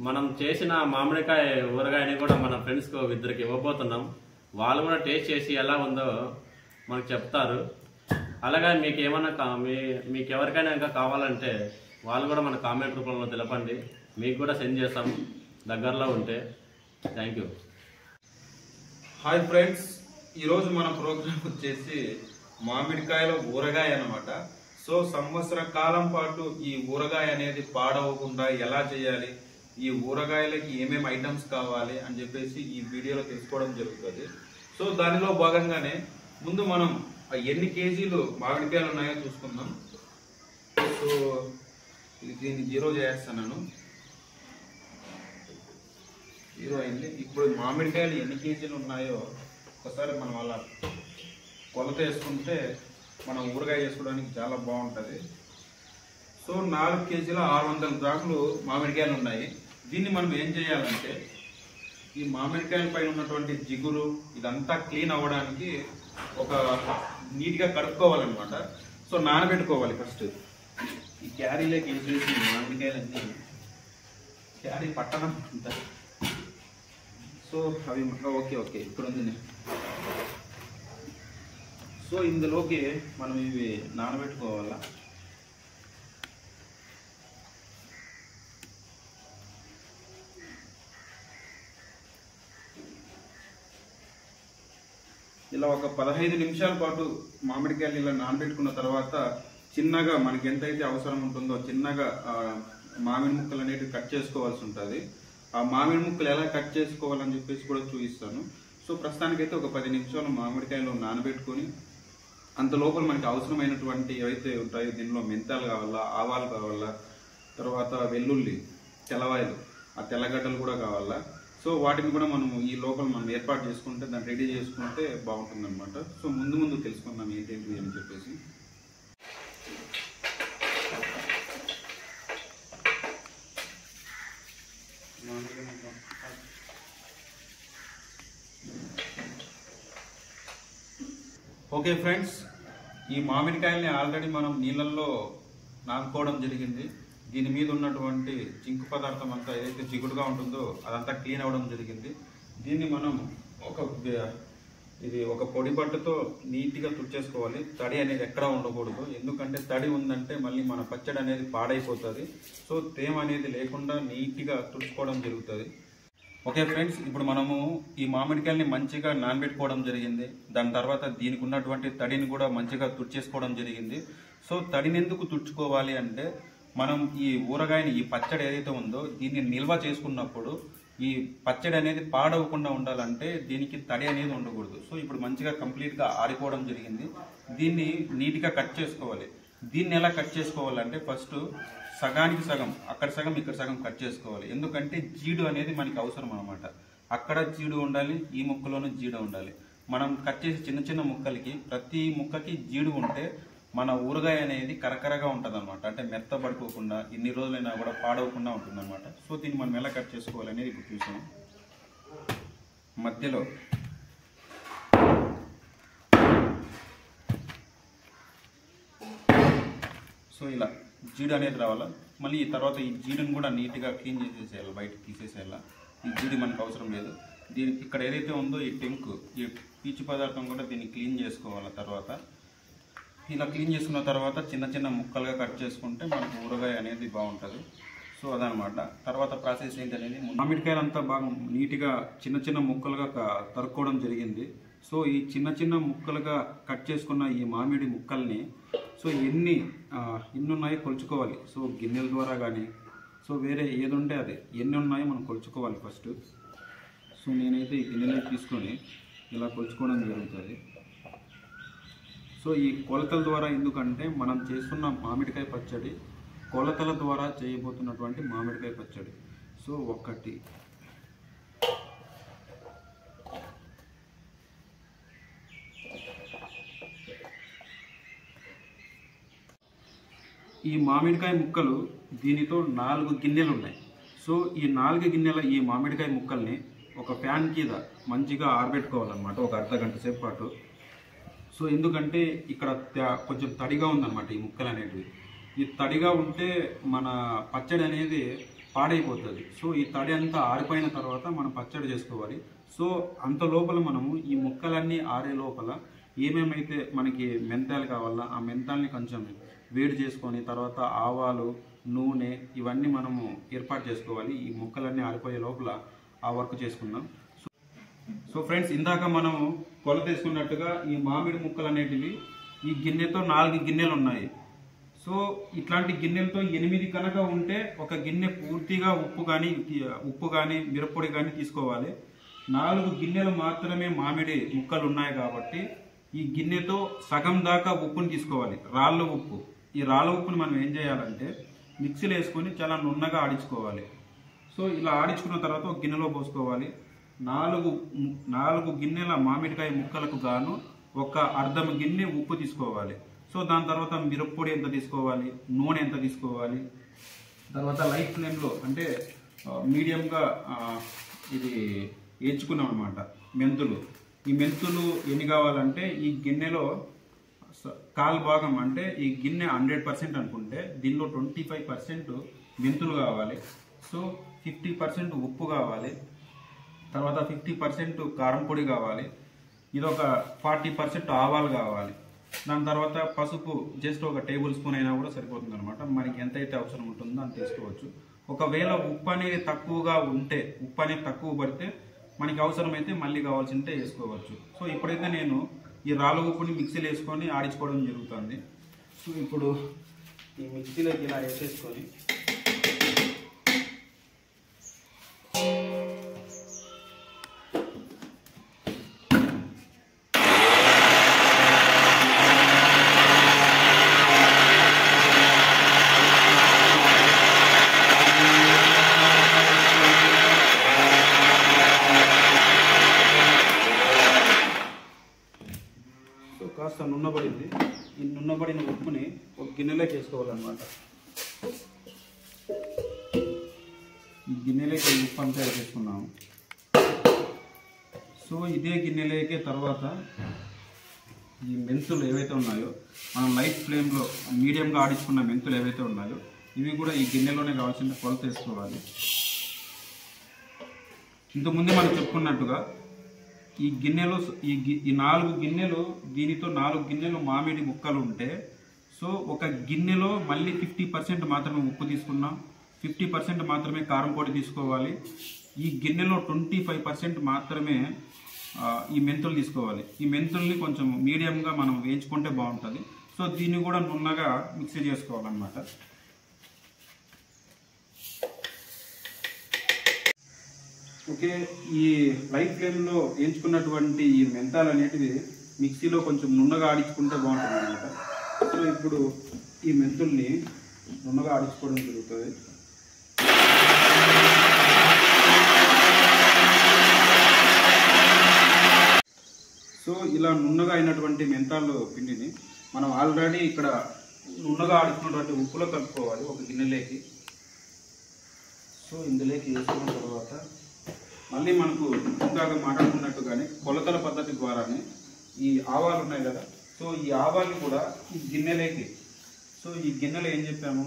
మనం చేసిన మామిడికాయ ఊరగాయని కూడా మన ఫ్రెండ్స్కి ఇద్దరికి ఇవ్వబోతున్నాం వాళ్ళు కూడా టేస్ట్ చేసి ఎలా ఉందో మనకు చెప్తారు అలాగే మీకు ఏమైనా కా- మీ మీకు ఎవరికైనా ఇంకా కావాలంటే వాళ్ళు కూడా మన కామెంట్ రూపంలో తెలపండి మీకు కూడా సెండ్ చేస్తాం దగ్గరలో ఉంటే థ్యాంక్ యూ హాయ్ ఫ్రెండ్స్ ఈరోజు మన ప్రోగ్రామ్ వచ్చేసి మామిడికాయల ఊరగాయ అన్నమాట సో సంవత్సర కాలం పాటు ఈ ఊరగాయ అనేది పాడవకుండా ఎలా చేయాలి ఈ ఊరగాయలకి ఏమేమి ఐటమ్స్ కావాలి అని చెప్పేసి ఈ వీడియోలో తెలుసుకోవడం జరుగుతుంది సో దానిలో భాగంగానే ముందు మనం ఆ ఎన్ని కేజీలు మామిడికాయలు ఉన్నాయో చూసుకుందాం సో ఇది దీన్ని జీరో చేస్తున్నాను జీరో అయింది ఇప్పుడు మామిడికాయలు ఎన్ని కేజీలు ఉన్నాయో ఒకసారి మనం అలా కొలత వేసుకుంటే మనం ఊరగాయ చేసుకోవడానికి చాలా బాగుంటుంది సో నాలుగు కేజీల ఆరు వందల గ్రాములు మామిడికాయలు ఉన్నాయి దీన్ని మనం ఏం చేయాలంటే ఈ మామిడికాయల పైన ఉన్నటువంటి జిగురు ఇదంతా క్లీన్ అవ్వడానికి ఒక నీట్గా కడుక్కోవాలన్నమాట సో నానబెట్టుకోవాలి ఫస్ట్ ఈ క్యారీలోకి వేసేసి ఈ మామిడికాయలన్నీ క్యారీ పట్టణం ఉంటుంది సో అవి ఓకే ఓకే ఇక్కడ ఉంది సో ఇందులోకి మనం ఇవి నానబెట్టుకోవాలా ఇలా ఒక పదహైదు నిమిషాల పాటు మామిడికాయలు ఇలా నానబెట్టుకున్న తర్వాత చిన్నగా మనకి ఎంతైతే అవసరం ఉంటుందో చిన్నగా ఆ, మామిడి ముక్కలు అనేవి కట్ చేసుకోవాల్సి ఉంటుంది ఆ మామిడి ముక్కలు ఎలా కట్ చేసుకోవాలని చెప్పేసి కూడా చూపిస్తాను సో ప్రస్తుతానికైతే ఒక పది నిమిషాలు మామిడికాయలు నానబెట్టుకొని అంత లోపల మనకి అవసరమైనటువంటి ఏవైతే ఉంటాయో దీనిలో మెంతాలు కావాలా ఆవాలు కావాలా తర్వాత వెల్లుల్లి తెల్లవాయలు ఆ తెల్లగడ్డలు కూడా కావాలా సో వాటిని కూడా మనం ఈ లోపల మనం ఏర్పాటు చేసుకుంటే దాన్ని రెడీ చేసుకుంటే బాగుంటుంది అనమాట సో ముందు ముందు తెలుసుకుందాం ఏంటేంటి అని చెప్పేసి ఓకే ఫ్రెండ్స్ ఈ మామిడికాయల్ని ఆల్రెడీ మనం నీళ్ళల్లో నానుకోవడం జరిగింది దీని మీద ఉన్నటువంటి జింకు పదార్థం అంతా ఏదైతే జిగుడుగా ఉంటుందో అదంతా క్లీన్ అవ్వడం జరిగింది దీన్ని మనం ఒక బె- ఇది ఒక పొడి బట్టతో నీట్గా తుడిచేసుకోవాలి తడి అనేది ఎక్కడ ఉండకూడదు ఎందుకంటే తడి ఉందంటే మళ్ళీ మన పచ్చడి అనేది పాడైపోతుంది సో తేమ అనేది లేకుండా నీట్గా తుడుచుకోవడం జరుగుతుంది ఓకే ఫ్రెండ్స్ ఇప్పుడు మనము ఈ మామిడికాయల్ని మంచిగా నానబెట్టుకోవడం జరిగింది దాని తర్వాత దీనికి ఉన్నటువంటి తడిని కూడా మంచిగా తుడిచేసుకోవడం జరిగింది సో తడిని ఎందుకు తుడుచుకోవాలి అంటే మనం ఈ ఊరగాయని ఈ పచ్చడి ఏదైతే ఉందో దీన్ని నిల్వ చేసుకున్నప్పుడు ఈ పచ్చడి అనేది పాడవకుండా ఉండాలంటే దీనికి తడి అనేది ఉండకూడదు సో ఇప్పుడు మంచిగా కంప్లీట్గా ఆరిపోవడం జరిగింది దీన్ని నీట్గా కట్ చేసుకోవాలి దీన్ని ఎలా కట్ చేసుకోవాలంటే ఫస్ట్ సగానికి సగం అక్కడ సగం ఇక్కడ సగం కట్ చేసుకోవాలి ఎందుకంటే జీడు అనేది మనకి అవసరం అనమాట అక్కడ జీడు ఉండాలి ఈ ముక్కలోనూ జీడు ఉండాలి మనం కట్ చేసే చిన్న చిన్న ముక్కలకి ప్రతి ముక్కకి జీడు ఉంటే మన ఊరగాయ అనేది కరకరగా ఉంటుంది అనమాట అంటే మెత్తబడుకోకుండా ఎన్ని రోజులైనా కూడా పాడవకుండా ఉంటుంది అనమాట సో దీన్ని మనం ఎలా కట్ చేసుకోవాలి అనేది ఇప్పుడు చూసాం మధ్యలో సో ఇలా జీడు అనేది రావాలా మళ్ళీ ఈ తర్వాత ఈ జీడుని కూడా నీట్గా క్లీన్ చేసేసేయాలి బయటకు తీసేసేయాలి ఈ జీడి మనకు అవసరం లేదు దీనికి ఇక్కడ ఏదైతే ఉందో ఈ టెంక్ ఈ పీచు పదార్థం కూడా దీన్ని క్లీన్ చేసుకోవాలి తర్వాత ఇలా క్లీన్ చేసుకున్న తర్వాత చిన్న చిన్న ముక్కలుగా కట్ చేసుకుంటే మనకు ఊరగాయ అనేది బాగుంటుంది సో అదనమాట తర్వాత ప్రాసెస్ ఏంటనేది మామిడికాయలు అంతా బాగా నీట్గా చిన్న చిన్న ముక్కలుగా క- తరుక్కోవడం జరిగింది సో ఈ చిన్న చిన్న ముక్కలుగా కట్ చేసుకున్న ఈ మామిడి ముక్కల్ని సో ఎన్ని ఆ, ఎన్ని ఉన్నాయో కొలుచుకోవాలి సో గిన్నెల ద్వారా కానీ సో వేరే ఏది ఉంటే అది ఎన్ని ఉన్నాయో మనం కొలుచుకోవాలి ఫస్ట్ సో నేనైతే ఈ గిన్నెలో తీసుకొని ఇలా కొలుచుకోవడం జరుగుతుంది సో ఈ కొలతల ద్వారా ఎందుకంటే మనం చేస్తున్న మామిడికాయ పచ్చడి కొలతల ద్వారా చేయబోతున్నటువంటి మామిడికాయ పచ్చడి సో ఒకటి ఈ మామిడికాయ ముక్కలు దీనితో నాలుగు గిన్నెలు ఉన్నాయి సో ఈ నాలుగు గిన్నెల ఈ మామిడికాయ ముక్కల్ని ఒక ఫ్యాన్ కింద మంచిగా ఆరబెట్టుకోవాలన్నమాట ఒక అర్ధ గంట సేపు పాటు సో ఎందుకంటే ఇక్కడ త- కొంచెం తడిగా ఉందన్నమాట ఈ ముక్కలు అనేటివి ఈ తడిగా ఉంటే మన పచ్చడి అనేది పాడైపోతుంది సో ఈ తడి అంతా ఆరిపోయిన తర్వాత మనం పచ్చడి చేసుకోవాలి సో అంత లోపల మనము ఈ ముక్కలన్నీ ఆరే లోపల ఏమేమైతే మనకి మెంతాలు కావాలా ఆ మెంతాల్ని కొంచెం వేడి చేసుకొని తర్వాత ఆవాలు నూనె ఇవన్నీ మనము ఏర్పాటు చేసుకోవాలి ఈ ముక్కలన్నీ ఆరిపోయే లోపల ఆ వర్క్ చేసుకుందాం సో సో ఫ్రెండ్స్ ఇందాక మనము కొల తీసుకున్నట్టుగా ఈ మామిడి ముక్కలు అనేటివి ఈ గిన్నెతో నాలుగు గిన్నెలు ఉన్నాయి సో ఇట్లాంటి గిన్నెలతో ఎనిమిది కనుక ఉంటే ఒక గిన్నె పూర్తిగా ఉప్పు కానీ ఉప్పు కానీ మిరప్పొడి కానీ తీసుకోవాలి నాలుగు గిన్నెలు మాత్రమే మామిడి ముక్కలు ఉన్నాయి కాబట్టి ఈ గిన్నెతో సగం దాకా ఉప్పుని తీసుకోవాలి రాళ్ళ ఉప్పు ఈ రాళ్ళ ఉప్పుని మనం ఏం చేయాలంటే మిక్సీలో వేసుకొని చాలా నున్నగా ఆడించుకోవాలి సో ఇలా ఆడించుకున్న తర్వాత ఒక గిన్నెలో పోసుకోవాలి నాలుగు నాలుగు గిన్నెల మామిడికాయ ముక్కలకు గాను ఒక అర్ధం గిన్నె ఉప్పు తీసుకోవాలి సో దాని తర్వాత మిరప్పొడి ఎంత తీసుకోవాలి నూనె ఎంత తీసుకోవాలి తర్వాత లైట్ ఫ్లేమ్లో అంటే ఆ, మీడియంగా ఆ, ఇది వేయించుకున్నాం అనమాట మెంతులు ఈ మెంతులు ఎన్ని కావాలంటే ఈ గిన్నెలో స- కాల్ భాగం అంటే ఈ గిన్నె హండ్రెడ్ పర్సెంట్ అనుకుంటే దీనిలో ట్వంటీ ఫైవ్ పర్సెంట్ మెంతులు కావాలి సో ఫిఫ్టీ పర్సెంట్ ఉప్పు కావాలి తర్వాత ఫిఫ్టీ పర్సెంట్ కారం పొడి కావాలి ఇది ఒక ఫార్టీ పర్సెంట్ ఆవాలు కావాలి దాని తర్వాత పసుపు జస్ట్ ఒక టేబుల్ స్పూన్ అయినా కూడా సరిపోతుంది అనమాట మనకి ఎంతైతే అవసరం ఉంటుందో అంత తీసుకోవచ్చు ఒకవేళ ఉప్పు అనేది తక్కువగా ఉంటే ఉప్పు అనేది తక్కువ పడితే మనకి అవసరమైతే మళ్ళీ కావాల్సింటే వేసుకోవచ్చు సో ఇప్పుడైతే నేను ఈ రాళ్ళ ఉప్పుని మిక్సీలో వేసుకొని ఆడించుకోవడం జరుగుతుంది సో ఇప్పుడు ఈ మిక్సీలోకి ఇలా వేసేసుకొని సో కాస్త నున్నబడింది ఈ నున్నబడిన ఉప్పుని ఒక గిన్నెలోకి వేసుకోవాలన్నమాట ఈ గిన్నెలోకి ఈ ఉప్పు అంతా వేసేసుకున్నాము సో ఇదే గిన్నెలోకి తర్వాత ఈ మెంతులు ఏవైతే ఉన్నాయో మనం లైట్ ఫ్లేమ్లో మీడియంగా ఆడించుకున్న మెంతులు ఏవైతే ఉన్నాయో ఇవి కూడా ఈ గిన్నెలోనే కావాల్సిన కొలత వేసుకోవాలి ఇంతకుముందే మనం చెప్పుకున్నట్టుగా ఈ గిన్నెలో ఈ గి- ఈ నాలుగు గిన్నెలు దీనితో నాలుగు గిన్నెలు మామిడి ముక్కలు ఉంటే సో ఒక గిన్నెలో మళ్ళీ ఫిఫ్టీ పర్సెంట్ మాత్రమే ఉప్పు తీసుకున్నాం ఫిఫ్టీ పర్సెంట్ మాత్రమే కారం పొడి తీసుకోవాలి ఈ గిన్నెలో ట్వంటీ ఫైవ్ పర్సెంట్ మాత్రమే ఆ, ఈ మెంతులు తీసుకోవాలి ఈ మెంతుల్ని కొంచెం మీడియంగా మనం వేయించుకుంటే బాగుంటుంది సో దీన్ని కూడా నున్నగా మిక్సీ చేసుకోవాలన్నమాట ఓకే ఈ లైట్ ఫ్లేమ్లో వేయించుకున్నటువంటి ఈ మెంతాలు అనేటివి మిక్సీలో కొంచెం నున్నగా ఆడించుకుంటే బాగుంటుంది అనమాట సో ఇప్పుడు ఈ మెంతుల్ని నున్నగా ఆడించుకోవడం జరుగుతుంది సో ఇలా నున్నగా అయినటువంటి మెంతాలు పిండిని మనం ఆల్రెడీ ఇక్కడ నున్నగా ఆడుకున్నటువంటి ఉప్పులో కలుపుకోవాలి ఒక గిన్నెలోకి సో ఇందులోకి వేసుకున్న తర్వాత మళ్ళీ మనకు ఇందాక మాట్లాడుకున్నట్టుగానే కొలతల పద్ధతి ద్వారానే ఈ ఆవాలు ఉన్నాయి కదా సో ఈ ఆవాలు కూడా ఈ గిన్నెలోకి సో ఈ గిన్నెలో ఏం చెప్పాము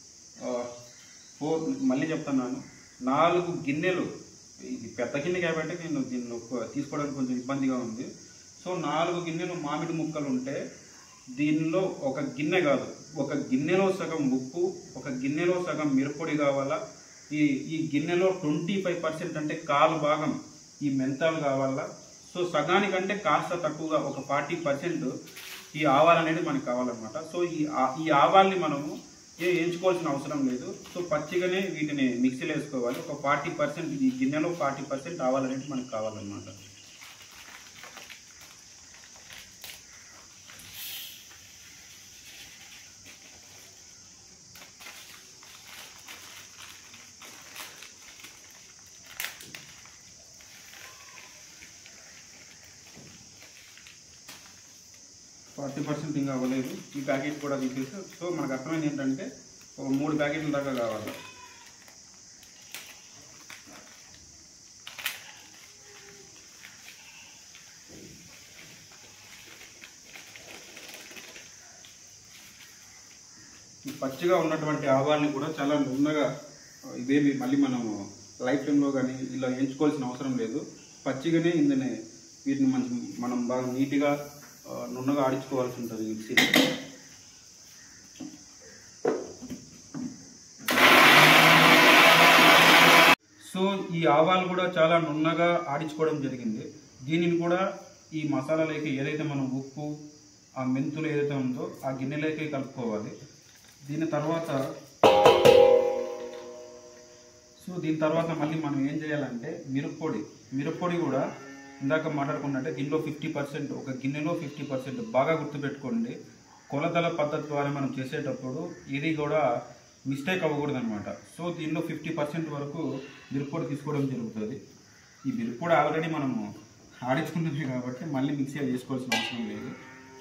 ఫోర్ మళ్ళీ చెప్తున్నాను నాలుగు గిన్నెలు ఇది పెద్ద గిన్నె కాబట్టి నేను దీన్ని ఒక- తీసుకోవడానికి కొంచెం ఇబ్బందిగా ఉంది సో నాలుగు గిన్నెలు మామిడి ముక్కలు ఉంటే దీనిలో ఒక గిన్నె కాదు ఒక గిన్నెలో సగం ఉప్పు ఒక గిన్నెలో సగం మిరపొడి కావాలా ఈ ఈ గిన్నెలో ట్వంటీ ఫైవ్ పర్సెంట్ అంటే కాలు భాగం ఈ మెంతాలు కావాలా సో సగానికంటే కాస్త తక్కువగా ఒక ఫార్టీ పర్సెంట్ ఈ ఆవాలు అనేది మనకు కావాలన్నమాట సో ఈ ఆ- ఈ ఆవాల్ని మనము ఏ వేయించుకోవాల్సిన అవసరం లేదు సో పచ్చిగానే వీటిని మిక్సీలో వేసుకోవాలి ఒక ఫార్టీ పర్సెంట్ ఈ గిన్నెలో ఫార్టీ పర్సెంట్ ఆవాలు అనేది మనకు కావాలన్నమాట ఫార్టీ పర్సెంట్ ఇంకా అవ్వలేదు ఈ ప్యాకెట్ కూడా తీసేసి సో మనకు అర్థమైంది ఏంటంటే ఒక మూడు ప్యాకెట్ల దాకా కావాలి ఈ పచ్చిగా ఉన్నటువంటి ఆవాల్ని కూడా చాలా నున్నగా ఆ, ఇవేమి మళ్ళీ మనం లైఫ్ టైంలో కానీ ఇలా ఎంచుకోవాల్సిన అవసరం లేదు పచ్చిగానే ఇందనే వీటిని మంచి మనం బాగా నీట్గా ఆ, నున్నగా ఆడించుకోవాల్సి ఉంటుంది మిక్సీ సో ఈ ఆవాలు కూడా చాలా నున్నగా ఆడించుకోవడం జరిగింది దీనిని కూడా ఈ మసాలాలోకి ఏదైతే మనం ఉప్పు ఆ మెంతులు ఏదైతే ఉందో ఆ గిన్నెలోకి కలుపుకోవాలి దీని తర్వాత సో దీని తర్వాత మళ్ళీ మనం ఏం చేయాలంటే మిరప్పొడి మిరప్పొడి కూడా ఇందాక మాట్లాడుకున్నట్టే దీనిలో ఫిఫ్టీ పర్సెంట్ ఒక గిన్నెలో ఫిఫ్టీ పర్సెంట్ బాగా గుర్తుపెట్టుకోండి కొలతల పద్ధతి ద్వారా మనం చేసేటప్పుడు ఇది కూడా మిస్టేక్ అవ్వకూడదు అనమాట సో దీనిలో ఫిఫ్టీ పర్సెంట్ వరకు మిరప్పొడి తీసుకోవడం జరుగుతుంది ఈ మిరప్పొడి ఆల్రెడీ మనము ఆడించుకుంటుంది కాబట్టి మళ్ళీ మిక్సీ చేసుకోవాల్సిన అవసరం లేదు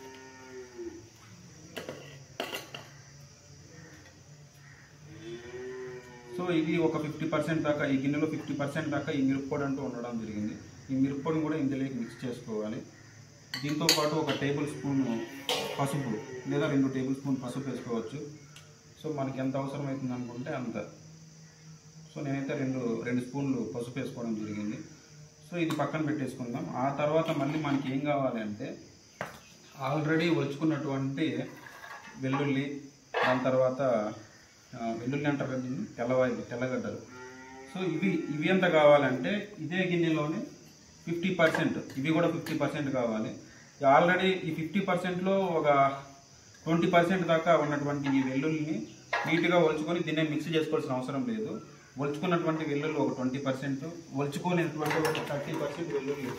సో ఇది ఒక ఫిఫ్టీ పర్సెంట్ దాకా ఈ గిన్నెలో ఫిఫ్టీ పర్సెంట్ దాకా ఈ మిరప్పొడి అంటూ ఉండడం జరిగింది ఈ మిరప్పొడిని కూడా ఇందులోకి మిక్స్ చేసుకోవాలి దీంతో పాటు ఒక టేబుల్ స్పూన్ పసుపు లేదా రెండు టేబుల్ స్పూన్ పసుపు వేసుకోవచ్చు సో మనకి ఎంత అవసరం అవుతుంది అనుకుంటే అంత సో నేనైతే రెండు రెండు స్పూన్లు పసుపు వేసుకోవడం జరిగింది సో ఇది పక్కన పెట్టేసుకుందాం ఆ తర్వాత మళ్ళీ మనకి ఏం కావాలి అంటే ఆల్రెడీ వచ్చుకున్నటువంటి వెల్లుల్లి దాని తర్వాత ఆ, వెల్లుల్లి అంటారు కదా దీన్ని? తెల్లవాయిలు తెల్లగడ్డలు సో ఇవి ఇవి ఎంత కావాలంటే ఇదే గిన్నెలోనే ఫిఫ్టీ పర్సెంట్ ఇవి కూడా ఫిఫ్టీ పర్సెంట్ కావాలి ఆల్రెడీ ఈ ఫిఫ్టీ పర్సెంట్లో ఒక ట్వంటీ పర్సెంట్ దాకా ఉన్నటువంటి ఈ వెల్లుల్లిని నీట్గా ఒలుచుకొని దీన్ని మిక్స్ చేసుకోవాల్సిన అవసరం లేదు ఒలుచుకున్నటువంటి వెల్లుల్లి ఒక ట్వంటీ పర్సెంట్ ఒలుచుకోలేనటువంటి ఒక థర్టీ పర్సెంట్ వెల్లుల్లి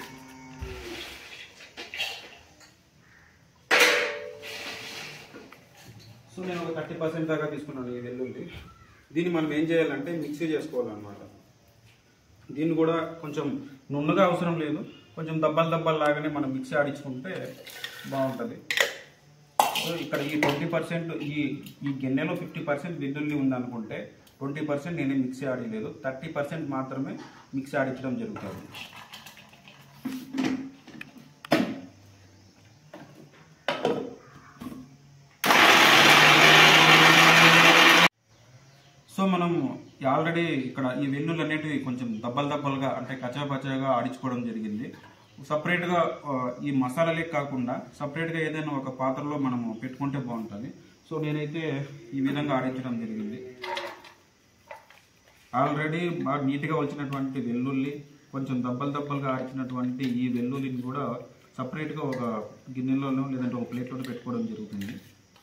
సో నేను ఒక థర్టీ పర్సెంట్ దాకా తీసుకున్నాను ఈ వెల్లుల్లి దీన్ని మనం ఏం చేయాలంటే మిక్సీ చేసుకోవాలన్నమాట దీన్ని కూడా కొంచెం నున్నగా అవసరం లేదు కొంచెం దబ్బలు దబ్బలు లాగానే మనం మిక్సీ ఆడించుకుంటే బాగుంటుంది సో ఇక్కడ ఈ ట్వంటీ పర్సెంట్ ఈ ఈ గిన్నెలో ఫిఫ్టీ పర్సెంట్ వెల్లుల్లి ఉందనుకుంటే ట్వంటీ పర్సెంట్ నేనే మిక్సీ ఆడలేదు థర్టీ పర్సెంట్ మాత్రమే మిక్సీ ఆడించడం జరుగుతుంది సో మనం ఆల్రెడీ ఇక్కడ ఈ వెల్లుల్లి అనేటివి కొంచెం దబ్బలు దబ్బలుగా అంటే కచాపచాగా ఆడించుకోవడం జరిగింది సపరేట్గా ఆ, ఈ మసాలాలే కాకుండా సపరేట్గా ఏదైనా ఒక పాత్రలో మనము పెట్టుకుంటే బాగుంటుంది సో నేనైతే ఈ విధంగా ఆడించడం జరిగింది ఆల్రెడీ బాగా నీట్గా వచ్చినటువంటి వెల్లుల్లి కొంచెం దబ్బలు దబ్బలుగా ఆడించినటువంటి ఈ వెల్లుల్లిని కూడా సపరేట్గా ఒక గిన్నెలోనో లేదంటే ఒక ప్లేట్లోనో పెట్టుకోవడం జరుగుతుంది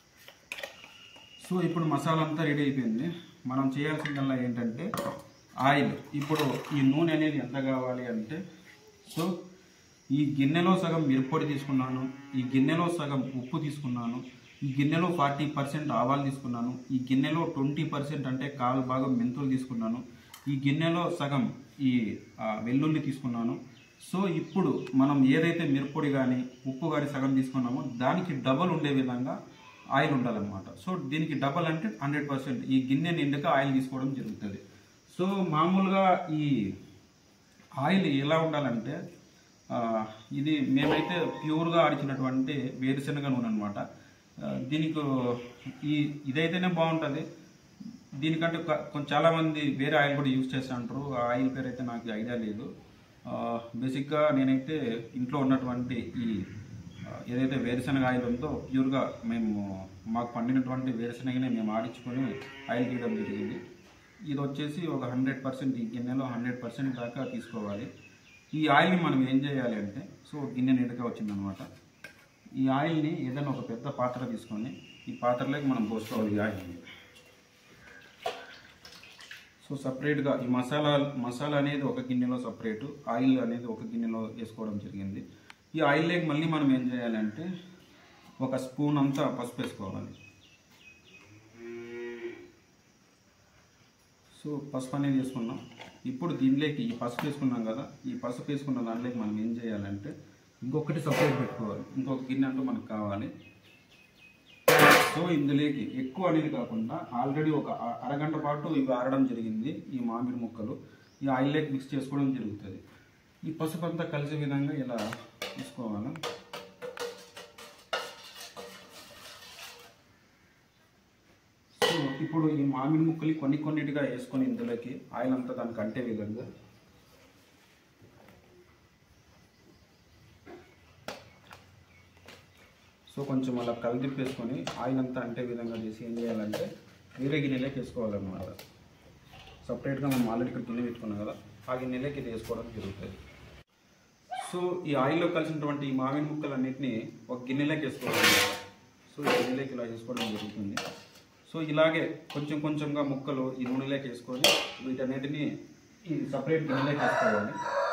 సో ఇప్పుడు మసాలా అంతా రెడీ అయిపోయింది మనం చేయాల్సిందల్లా ఏంటంటే ఆయిల్ ఇప్పుడు ఈ నూనె అనేది ఎంత కావాలి అంటే సో ఈ గిన్నెలో సగం మిరప్పొడి తీసుకున్నాను ఈ గిన్నెలో సగం ఉప్పు తీసుకున్నాను ఈ గిన్నెలో ఫార్టీ పర్సెంట్ ఆవాలు తీసుకున్నాను ఈ గిన్నెలో ట్వంటీ పర్సెంట్ అంటే కాలు భాగం మెంతులు తీసుకున్నాను ఈ గిన్నెలో సగం ఈ ఆ, వెల్లుల్లి తీసుకున్నాను సో ఇప్పుడు మనం ఏదైతే మిరప్పొడి కానీ ఉప్పు కానీ సగం తీసుకున్నామో దానికి డబల్ ఉండే విధంగా ఆయిల్ ఉండాలన్నమాట సో దీనికి డబల్ అంటే హండ్రెడ్ పర్సెంట్ ఈ గిన్నె నిండుగా ఆయిల్ తీసుకోవడం జరుగుతుంది సో మామూలుగా ఈ ఆయిల్ ఎలా ఉండాలంటే ఆ, ఇది మేమైతే ప్యూర్గా ఆడిచినటువంటి వేరుశనగ నూనె అనమాట దీనికి ఈ ఇదైతేనే బాగుంటుంది దీనికంటే క- కొంచెం చాలామంది వేరే ఆయిల్ కూడా యూజ్ చేస్తూ ఉంటారు ఆ ఆయిల్ పేరు అయితే నాకు ఐడియా లేదు ఆ, బేసిక్గా నేనైతే ఇంట్లో ఉన్నటువంటి ఈ ఆ, ఏదైతే వేరుశనగ ఆయిల్ ఉందో ప్యూర్గా మేము మాకు పండినటువంటి వేరుశనగనే మేము ఆడించుకొని ఆయిల్ తీయడం జరిగింది ఇది వచ్చేసి ఒక హండ్రెడ్ పర్సెంట్ ఈ గిన్నెలో హండ్రెడ్ పర్సెంట్ దాకా తీసుకోవాలి ఈ ఆయిల్ని మనం ఏం చేయాలి అంటే సో గిన్నె నీట్గా వచ్చిందనమాట ఈ ఆయిల్ని ఏదైనా ఒక పెద్ద పాత్ర తీసుకొని ఈ పాత్రలోకి మనం పోసుకోవాలి ఈ ఆయిల్ని సో సపరేట్గా ఈ మసాలా మసాలా అనేది ఒక గిన్నెలో సపరేట్ ఆయిల్ అనేది ఒక గిన్నెలో వేసుకోవడం జరిగింది ఈ ఆయిల్లోకి మళ్ళీ మనం ఏం చేయాలంటే ఒక స్పూన్ అంతా పసుపు వేసుకోవాలి సో పసుపు అనేది వేసుకున్నాం ఇప్పుడు దీనిలోకి ఈ పసుపు వేసుకున్నాం కదా ఈ పసుపు వేసుకున్న దాంట్లోకి మనం ఏం చేయాలంటే ఇంకొకటి సపరేట్ పెట్టుకోవాలి ఇంకొక గిన్నె అంటూ మనకు కావాలి సో ఇందులోకి ఎక్కువ అనేది కాకుండా ఆల్రెడీ ఒక అ- అరగంట పాటు ఇవి ఆరడం జరిగింది ఈ మామిడి ముక్కలు ఈ ఆయిల్లోకి మిక్స్ చేసుకోవడం జరుగుతుంది ఈ పసుపు అంతా కలిసే విధంగా ఇలా తీసుకోవాలి సో ఇప్పుడు ఈ మామిడి ముక్కలు కొన్ని కొన్నిటిగా వేసుకొని ఇందులోకి ఆయిల్ అంతా దానికి అంటే విధంగా సో కొంచెం అలా కలిదిప్పేసుకొని ఆయిల్ అంతా అంటే విధంగా చేసి ఏం చేయాలంటే వేరే గిన్నెలోకి వేసుకోవాలన్నమాట సపరేట్గా మనం ఆల్రెడీ ఇక్కడ గిన్నె పెట్టుకున్నాం కదా ఆ గిన్నెలోకి ఇది వేసుకోవడం జరుగుతుంది సో ఈ ఆయిల్లో కలిసినటువంటి ఈ మామిడి ముక్కలన్నింటినీ ఒక గిన్నెలోకి వేసుకోవాలన్నమాట సో ఈ గిన్నెలోకి ఇలా వేసుకోవడం జరుగుతుంది సో ఇలాగే కొంచెం కొంచెంగా ముక్కలు ఈ నూనెలోకి వేసుకొని వీటన్నిటిని ఈ సపరేట్ గిన్నెలోకి వేసుకోవాలి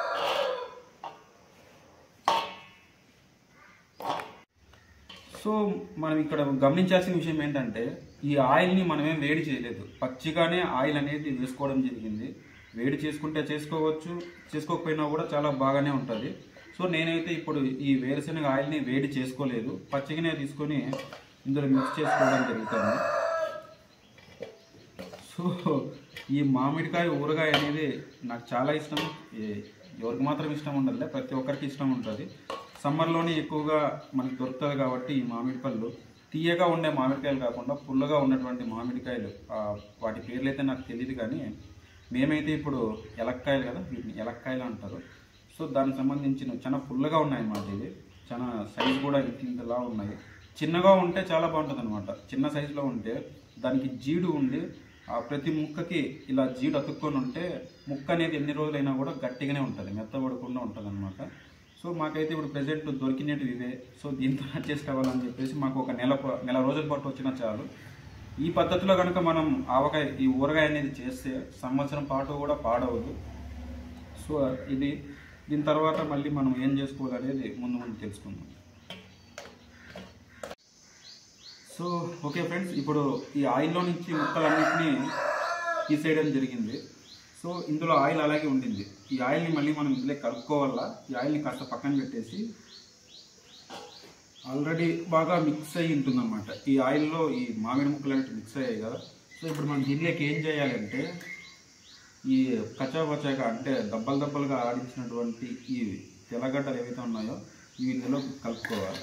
సో మనం ఇక్కడ గమనించాల్సిన విషయం ఏంటంటే ఈ ఆయిల్ని మనమేం వేడి చేయలేదు పచ్చిగానే ఆయిల్ అనేది వేసుకోవడం జరిగింది వేడి చేసుకుంటే చేసుకోవచ్చు చేసుకోకపోయినా కూడా చాలా బాగానే ఉంటుంది సో నేనైతే ఇప్పుడు ఈ వేరుశనగ ఆయిల్ని వేడి చేసుకోలేదు పచ్చిగానే తీసుకొని ఇందులో మిక్స్ చేసుకోవడం జరుగుతుంది సో ఈ మామిడికాయ ఊరగాయ అనేది నాకు చాలా ఇష్టం ఏ- ఎవరికి మాత్రం ఇష్టం ఉండదులే ప్రతి ఒక్కరికి ఇష్టం ఉంటుంది సమ్మర్లోనే ఎక్కువగా మనకి దొరుకుతుంది కాబట్టి ఈ మామిడి పళ్ళు తీయగా ఉండే మామిడికాయలు కాకుండా పుల్లగా ఉన్నటువంటి మామిడికాయలు ఆ, వాటి పేర్లు అయితే నాకు తెలియదు కానీ మేమైతే ఇప్పుడు ఎలక్కాయలు కదా వీటిని ఎలక్కాయలు అంటారు సో దానికి సంబంధించిన చాలా పుల్లగా ఉన్నాయి అన్నమాట ఇవి చాలా సైజు కూడా ఇంత ఇంతలా ఉన్నాయి చిన్నగా ఉంటే చాలా బాగుంటుంది అనమాట చిన్న సైజులో ఉంటే దానికి జీడు ఉండి ఆ ప్రతి ముక్కకి ఇలా జీడు అతుక్కొని ఉంటే ముక్క అనేది ఎన్ని రోజులైనా కూడా గట్టిగానే ఉంటుంది మెత్తబడకుండా ఉంటుంది అనమాట సో మాకైతే ఇప్పుడు ప్రెసెంట్ దొరికినట్టు ఇవే సో దీంతో అడ్జస్ట్ అవ్వాలని చెప్పేసి మాకు ఒక నెల ప- నెల రోజుల పాటు వచ్చినా చాలు ఈ పద్ధతిలో కనుక మనం ఆవకాయ ఈ ఊరగాయ అనేది చేస్తే సంవత్సరం పాటు కూడా పాడవదు సో ఇది దీని తర్వాత మళ్ళీ మనం ఏం చేసుకోవాలనేది ముందు ముందు తెలుసుకుందాం సో ఓకే ఫ్రెండ్స్ ఇప్పుడు ఈ ఆయిల్లో నుంచి ముక్కలన్నింటినీ తీసేయడం జరిగింది సో ఇందులో ఆయిల్ అలాగే ఉండింది ఈ ఆయిల్ని మళ్ళీ మనం ఇందులో కలుపుకోవాలా ఈ ఆయిల్ని కాస్త పక్కన పెట్టేసి ఆల్రెడీ బాగా మిక్స్ అయ్యి ఉంటుందన్నమాట ఈ ఆయిల్లో ఈ మామిడి ముక్కలు అనేవి మిక్స్ అయ్యాయి కదా సో ఇప్పుడు మనం దీనిలోకి ఏం చేయాలంటే ఈ కచ్చాపచ్చాగా అంటే దబ్బలు దబ్బలుగా ఆడించినటువంటి ఈ తెల్లగడ్డలు ఏవైతే ఉన్నాయో ఇవి ఇందులో కలుపుకోవాలి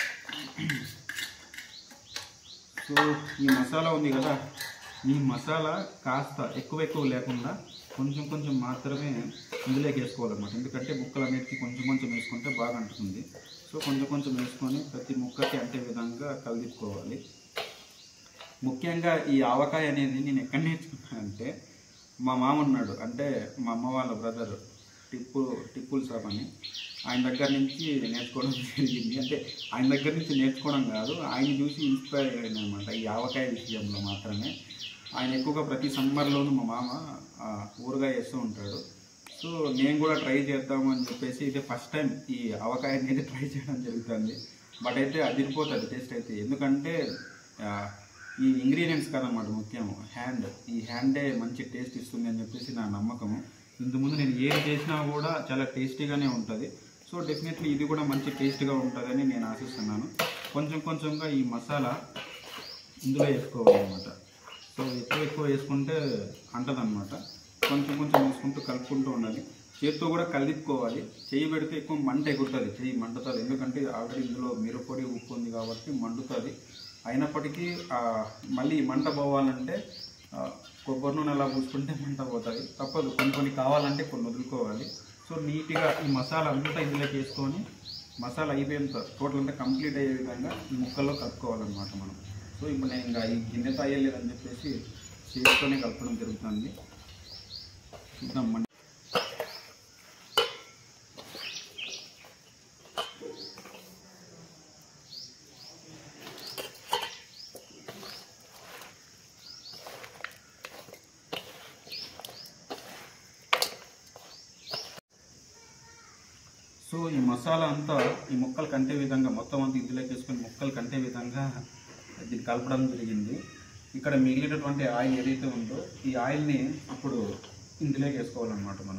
సో ఈ మసాలా ఉంది కదా ఈ మసాలా కాస్త ఎక్కువ ఎక్కువ లేకుండా కొంచెం కొంచెం మాత్రమే ఇందులోకి వేసుకోవాలన్నమాట ఎందుకంటే ముక్కలు అన్నిటికీ కొంచెం కొంచెం వేసుకుంటే బాగా అంటుతుంది సో కొంచెం కొంచెం వేసుకొని ప్రతి ముక్కకి అంటే విధంగా కలిదిప్పుకోవాలి ముఖ్యంగా ఈ ఆవకాయ అనేది నేను ఎక్కడ నేర్చుకున్నాను అంటే మా మామ ఉన్నాడు అంటే మా అమ్మ వాళ్ళ బ్రదర్ టిప్పు టిప్పుల్ సాబ్ అని ఆయన దగ్గర నుంచి నేర్చుకోవడం జరిగింది అంటే ఆయన దగ్గర నుంచి నేర్చుకోవడం కాదు ఆయన చూసి ఇన్స్పైర్ అయ్యాను అనమాట ఈ ఆవకాయ విషయంలో మాత్రమే ఆయన ఎక్కువగా ప్రతి సమ్మర్లోనూ మా మామ ఆ, ఊరగాయ వేస్తూ ఉంటాడు సో నేను కూడా ట్రై చేద్దాము అని చెప్పేసి ఇదే ఫస్ట్ టైం ఈ ఆవకాయ అనేది ట్రై చేయడం జరుగుతుంది బట్ అయితే అదిరిపోతుంది టేస్ట్ అయితే ఎందుకంటే ఆ, ఈ ఇంగ్రీడియంట్స్ కదన్నమాట ముఖ్యం హ్యాండ్ ఈ హ్యాండే మంచి టేస్ట్ ఇస్తుంది అని చెప్పేసి నా నమ్మకము ఇంతకు ముందు నేను ఏది చేసినా కూడా చాలా టేస్టీగానే ఉంటుంది సో డెఫినెట్లీ ఇది కూడా మంచి టేస్ట్గా ఉంటుందని నేను ఆశిస్తున్నాను కొంచెం కొంచెంగా ఈ మసాలా ఇందులో వేసుకోవాలన్నమాట సో ఎక్కువ ఎక్కువ వేసుకుంటే అంటదన్నమాట కొంచెం కొంచెం వేసుకుంటూ కలుపుకుంటూ ఉండాలి చేతితో కూడా కలిపుకోవాలి చేయి పెడితే ఎక్కువ మంట ఎగురుతుంది చేయి మండుతుంది ఎందుకంటే ఆల్రెడీ ఇందులో మిరపొడి ఉప్పు ఉంది కాబట్టి మండుతుంది అయినప్పటికీ ఆ, మళ్ళీ ఈ మంట పోవాలంటే ఆ, కొబ్బరి నూనె అలా పూసుకుంటే మంట పోతుంది తప్పదు కొన్ని కొన్ని కావాలంటే కొన్ని వదులుకోవాలి సో నీట్గా ఈ మసాలా అంతా ఇందులోకి వేసుకొని మసాలా అయిపోయేంత టోటల్ అంతా కంప్లీట్ అయ్యే విధంగా ఈ ముక్కల్లో కలుపుకోవాలన్నమాట మనం సో ఇప్పుడు నేను ఇంకా ఈ గిన్నెతో అయ్యలేదని చెప్పేసి చేతితోనే కలపడం జరుగుతుంది చూద్దాం మన సో ఈ మసాలా అంతా ఈ ముక్కలు కంటే విధంగా మొత్తం అంతా ఇందులోకి వేసుకొని ముక్కలు కంటే విధంగా దీన్ని కలపడం జరిగింది ఇక్కడ మిగిలినటువంటి ఆయిల్ ఏదైతే ఉందో ఈ ఆయిల్ని ఇప్పుడు ఇందులోకి వేసుకోవాలన్నమాట మనం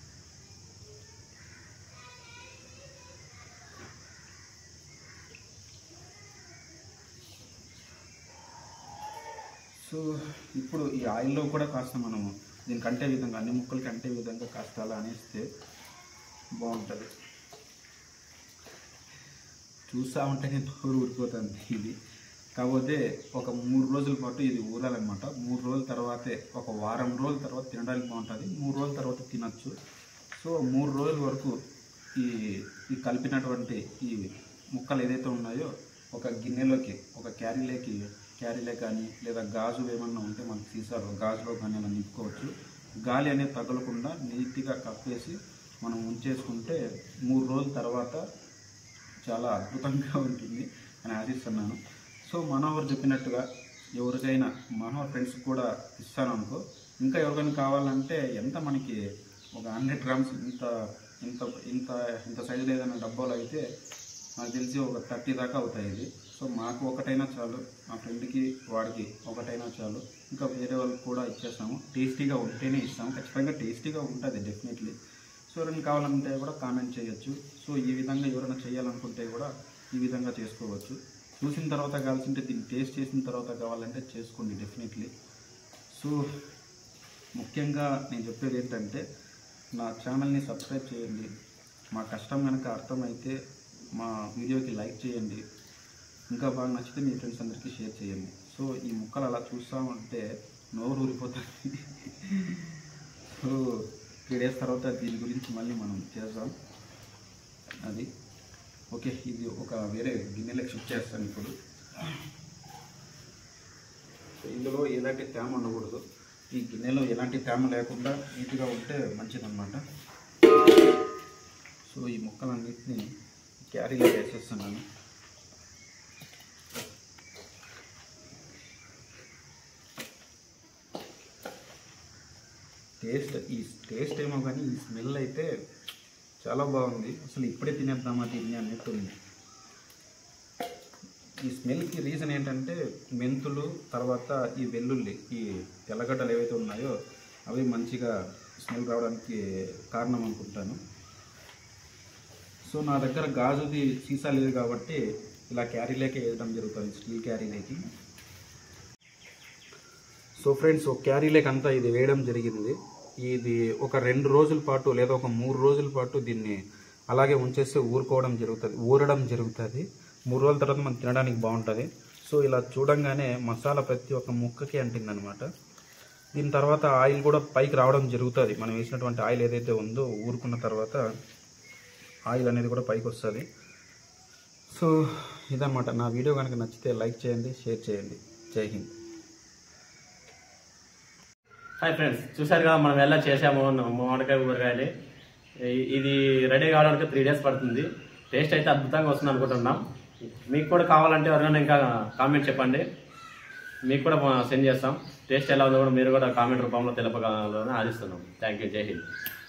సో ఇప్పుడు ఈ ఆయిల్లో కూడా కాస్త మనము దీనికి అంటే విధంగా అన్ని ముక్కలకి అంటే విధంగా కాస్త అలా అనేస్తే బాగుంటుంది చూసా ఉంటేనే నోరు ఊరిపోతుంది ఇది కాకపోతే ఒక మూడు రోజుల పాటు ఇది ఊరాలన్నమాట మూడు రోజుల తర్వాతే ఒక వారం రోజుల తర్వాత తినడానికి బాగుంటుంది మూడు రోజుల తర్వాత తినచ్చు సో మూడు రోజుల వరకు ఈ ఈ కలిపినటువంటి ఈ ముక్కలు ఏదైతే ఉన్నాయో ఒక గిన్నెలోకి ఒక క్యారీలోకి క్యారీలే కానీ లేదా గాజు ఏమన్నా ఉంటే మనకి సీసాలో గాజులో కానీ అలా నింపుకోవచ్చు గాలి అనేది తగలకుండా నీట్గా కప్పేసి మనం ఉంచేసుకుంటే మూడు రోజుల తర్వాత చాలా అద్భుతంగా ఉంటుంది అని ఆశిస్తున్నాను సో మనోహర్ చెప్పినట్టుగా ఎవరికైనా మనోహర్ ఫ్రెండ్స్ కూడా ఇస్తాను అనుకో ఇంకా ఎవరికైనా కావాలంటే ఎంత మనకి ఒక హండ్రెడ్ గ్రామ్స్ ఇంత ఇంత ఇంత ఇంత సైజులో ఏదైనా డబ్బాలు అయితే నాకు తెలిసి ఒక థర్టీ దాకా అవుతాయి ఇది సో మాకు ఒకటైనా చాలు మా ఫ్రెండ్కి వాడికి ఒకటైనా చాలు ఇంకా వేరే వాళ్ళకి కూడా ఇచ్చేస్తాము టేస్టీగా ఉంటేనే ఇస్తాము ఖచ్చితంగా టేస్టీగా ఉంటుంది డెఫినెట్లీ సో ఎవరైనా కావాలంటే కూడా కామెంట్ చేయొచ్చు సో ఈ విధంగా ఎవరైనా చేయాలనుకుంటే కూడా ఈ విధంగా చేసుకోవచ్చు చూసిన తర్వాత కావాల్సింటే దీన్ని టేస్ట్ చేసిన తర్వాత కావాలంటే చేసుకోండి డెఫినెట్లీ సో ముఖ్యంగా నేను చెప్పేది ఏంటంటే నా ఛానల్ని సబ్స్క్రైబ్ చేయండి మా కష్టం కనుక అర్థమైతే మా వీడియోకి లైక్ చేయండి ఇంకా బాగా నచ్చితే మీ ఫ్రెండ్స్ అందరికీ షేర్ చేయండి సో ఈ ముక్కలు అలా చూస్తూ ఉంటే నోరు ఊరిపోతుంది సో త్రీ డేస్ తర్వాత దీని గురించి మళ్ళీ మనం చేద్దాం అది ఓకే ఇది ఒక వేరే గిన్నెలకు షిఫ్ట్ చేస్తాను ఇప్పుడు సో ఇందులో ఎలాంటి తేమ ఉండకూడదు ఈ గిన్నెలో ఎలాంటి తేమ లేకుండా నీట్గా ఉంటే మంచిదన్నమాట సో ఈ ముక్కలన్నిటిని క్యారీలో వేసేస్తున్నాను టేస్ట్ ఈ టేస్ట్ ఏమో కానీ ఈ స్మెల్ అయితే చాలా బాగుంది అసలు ఇప్పుడే తినేద్దామా దీన్ని అన్నట్టు ఉంది ఈ స్మెల్కి రీజన్ ఏంటంటే మెంతులు తర్వాత ఈ వెల్లుల్లి ఈ తెల్లగడ్డలు ఏవైతే ఉన్నాయో అవి మంచిగా స్మెల్ రావడానికి కారణం అనుకుంటాను సో నా దగ్గర గాజుది సీసా లేదు కాబట్టి ఇలా క్యారీలోకి వేయడం జరుగుతుంది స్టీల్ క్యారీలోకి సో ఫ్రెండ్స్ ఒక క్యారీలోకి అంతా ఇది వేయడం జరిగింది ఇది ఒక రెండు రోజుల పాటు లేదా ఒక మూడు రోజుల పాటు దీన్ని అలాగే ఉంచేస్తే ఊరుకోవడం జరుగుతుంది ఊరడం జరుగుతుంది మూడు రోజుల తర్వాత మనం తినడానికి బాగుంటుంది సో ఇలా చూడంగానే మసాలా ప్రతి ఒక్క ముక్కకి అంటిందనమాట దీని తర్వాత ఆయిల్ కూడా పైకి రావడం జరుగుతుంది మనం వేసినటువంటి ఆయిల్ ఏదైతే ఉందో ఊరుకున్న తర్వాత ఆయిల్ అనేది కూడా పైకి వస్తుంది సో ఇదన్నమాట నా వీడియో కనుక నచ్చితే లైక్ చేయండి షేర్ చేయండి జై హింద్ హాయ్ ఫ్రెండ్స్ చూసారు కదా మనం ఎలా చేసాము మామిడికాయ ఊరగాయలు ఇ- ఇది రెడీ కావడానికి త్రీ డేస్ పడుతుంది టేస్ట్ అయితే అద్భుతంగా వస్తుంది అనుకుంటున్నాం మీకు కూడా కావాలంటే ఎవరైనా ఇంకా కామెంట్ చెప్పండి మీకు కూడా సెండ్ చేస్తాం టేస్ట్ ఎలా ఉందో కూడా మీరు కూడా కామెంట్ రూపంలో తెలపగలని ఆశిస్తున్నాం థ్యాంక్ యూ జై హింద్